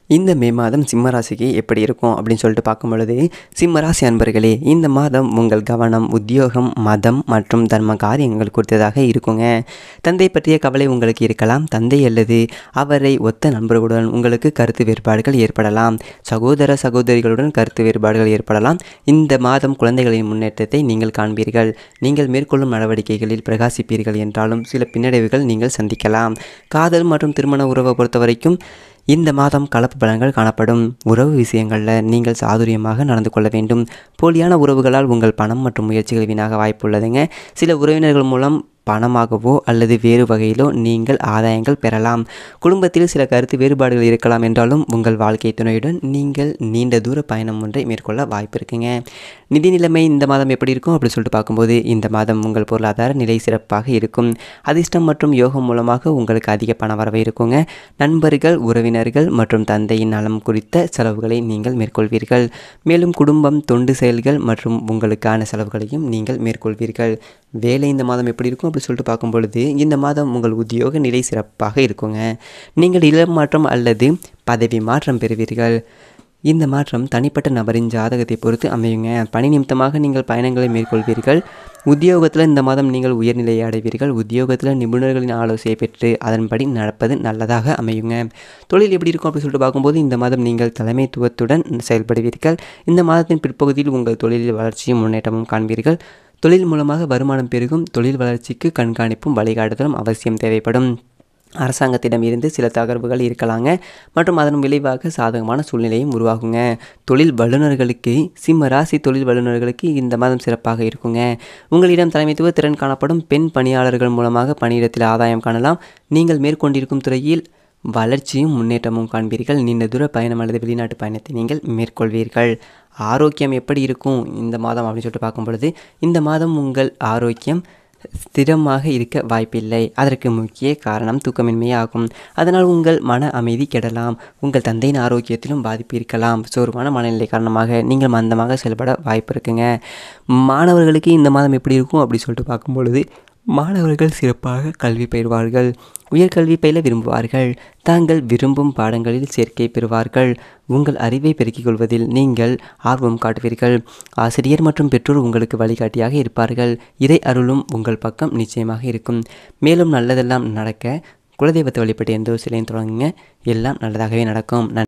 இந்த மே மாதம் சிம்ம ராசிக்கு எப்படி இருக்கும் அப்படின்னு சொல்லிட்டு பார்க்கும் பொழுது சிம்ம ராசி அன்பர்களே இந்த மாதம் உங்கள் கவனம் உத்தியோகம் மதம் மற்றும் தர்ம காரியங்கள் குறித்ததாக இருக்குங்க தந்தை பற்றிய கவலை உங்களுக்கு இருக்கலாம் தந்தை அல்லது அவரை ஒத்த நண்பர்களுடன் உங்களுக்கு கருத்து வேறுபாடுகள் ஏற்படலாம் சகோதர சகோதரிகளுடன் கருத்து வேறுபாடுகள் ஏற்படலாம் இந்த மாதம் குழந்தைகளின் முன்னேற்றத்தை நீங்கள் காண்பீர்கள் நீங்கள் மேற்கொள்ளும் நடவடிக்கைகளில் பிரகாசிப்பீர்கள் என்றாலும் சில பின்னடைவுகள் நீங்கள் சந்திக்கலாம் காதல் மற்றும் திருமண உறவை பொறுத்த வரைக்கும் இந்த மாதம் கலப்பு பலன்கள் காணப்படும் உறவு விஷயங்களில் நீங்கள் சாதுரியமாக நடந்து கொள்ள வேண்டும் போலியான உறவுகளால் உங்கள் பணம் மற்றும் முயற்சிகள் வீணாக வாய்ப்புள்ளதுங்க சில உறவினர்கள் மூலம் பணமாகவோ அல்லது வேறு வகையிலோ நீங்கள் ஆதாயங்கள் பெறலாம் குடும்பத்தில் சில கருத்து வேறுபாடுகள் இருக்கலாம் என்றாலும் உங்கள் வாழ்க்கை துணையுடன் நீங்கள் நீண்ட தூர பயணம் ஒன்றை மேற்கொள்ள வாய்ப்பு இருக்குங்க நிதி நிலைமை இந்த மாதம் எப்படி இருக்கும் அப்படி சொல்லிட்டு பார்க்கும்போது இந்த மாதம் உங்கள் பொருளாதார நிலை சிறப்பாக இருக்கும் அதிர்ஷ்டம் மற்றும் யோகம் மூலமாக உங்களுக்கு அதிக பண வரவு இருக்குங்க நண்பர்கள் உறவினர்கள் மற்றும் தந்தையின் நலம் குறித்த செலவுகளை நீங்கள் மேற்கொள்வீர்கள் மேலும் குடும்பம் தொண்டு செயல்கள் மற்றும் உங்களுக்கான செலவுகளையும் நீங்கள் மேற்கொள்வீர்கள் வேலை இந்த மாதம் எப்படி இருக்கும் அப்படி சொல்லிட்டு பார்க்கும் பொழுது இந்த மாதம் உங்கள் உத்தியோக நிலை சிறப்பாக இருக்குங்க நீங்கள் இளம் மாற்றம் அல்லது பதவி மாற்றம் பெறுவீர்கள் இந்த மாற்றம் தனிப்பட்ட நபரின் ஜாதகத்தை பொறுத்து அமையுங்க பணி நிமித்தமாக நீங்கள் பயணங்களை மேற்கொள்வீர்கள் உத்தியோகத்தில் இந்த மாதம் நீங்கள் உயர்நிலையை அடைவீர்கள் உத்தியோகத்தில் நிபுணர்களின் ஆலோசனை பெற்று அதன்படி நடப்பது நல்லதாக அமையுங்க தொழில் எப்படி இருக்கும் அப்படின்னு சொல்லிட்டு பார்க்கும்போது இந்த மாதம் நீங்கள் தலைமைத்துவத்துடன் செயல்படுவீர்கள் இந்த மாதத்தின் பிற்பகுதியில் உங்கள் தொழிலில் வளர்ச்சியும் முன்னேற்றமும் காண்பீர்கள் தொழில் மூலமாக வருமானம் பெருகும் தொழில் வளர்ச்சிக்கு கண்காணிப்பும் வழிகாட்டுதலும் அவசியம் தேவைப்படும் அரசாங்கத்திடம் இருந்து சில தகர்வுகள் இருக்கலாங்க மற்றும் அதன் விளைவாக சாதகமான சூழ்நிலையும் உருவாகுங்க தொழில் வல்லுநர்களுக்கு சிம்ம ராசி தொழில் வல்லுநர்களுக்கு இந்த மாதம் சிறப்பாக இருக்குங்க உங்களிடம் தலைமைத்துவ திறன் காணப்படும் பெண் பணியாளர்கள் மூலமாக பணியிடத்தில் ஆதாயம் காணலாம் நீங்கள் மேற்கொண்டிருக்கும் துறையில் வளர்ச்சியும் முன்னேற்றமும் காண்பீர்கள் நீண்ட தூர பயணம் அல்லது வெளிநாட்டு பயணத்தை நீங்கள் மேற்கொள்வீர்கள் ஆரோக்கியம் எப்படி இருக்கும் இந்த மாதம் அப்படின்னு சொல்லிட்டு பார்க்கும் பொழுது இந்த மாதம் உங்கள் ஆரோக்கியம் ஸ்திரமாக இருக்க வாய்ப்பில்லை அதற்கு முக்கிய காரணம் தூக்கமின்மையே ஆகும் அதனால் உங்கள் மன அமைதி கெடலாம் உங்கள் தந்தையின் ஆரோக்கியத்திலும் பாதிப்பு இருக்கலாம் சோர்வான மனநிலை காரணமாக நீங்கள் மந்தமாக செயல்பட வாய்ப்பு இருக்குங்க மாணவர்களுக்கு இந்த மாதம் எப்படி இருக்கும் அப்படி சொல்லிட்டு பார்க்கும் பொழுது மாணவர்கள் சிறப்பாக கல்வி பயிர்வார்கள் உயர்கல்வி பயில விரும்புவார்கள் தாங்கள் விரும்பும் பாடங்களில் சேர்க்கை பெறுவார்கள் உங்கள் அறிவை பெருக்கிக் கொள்வதில் நீங்கள் ஆர்வம் காட்டுவீர்கள் ஆசிரியர் மற்றும் பெற்றோர் உங்களுக்கு வழிகாட்டியாக இருப்பார்கள் இறை அருளும் உங்கள் பக்கம் நிச்சயமாக இருக்கும் மேலும் நல்லதெல்லாம் நடக்க குலதெய்வத்தை வழிபட்டு எந்த ஒரு சிலையும் தொடங்குங்க எல்லாம் நல்லதாகவே நடக்கும்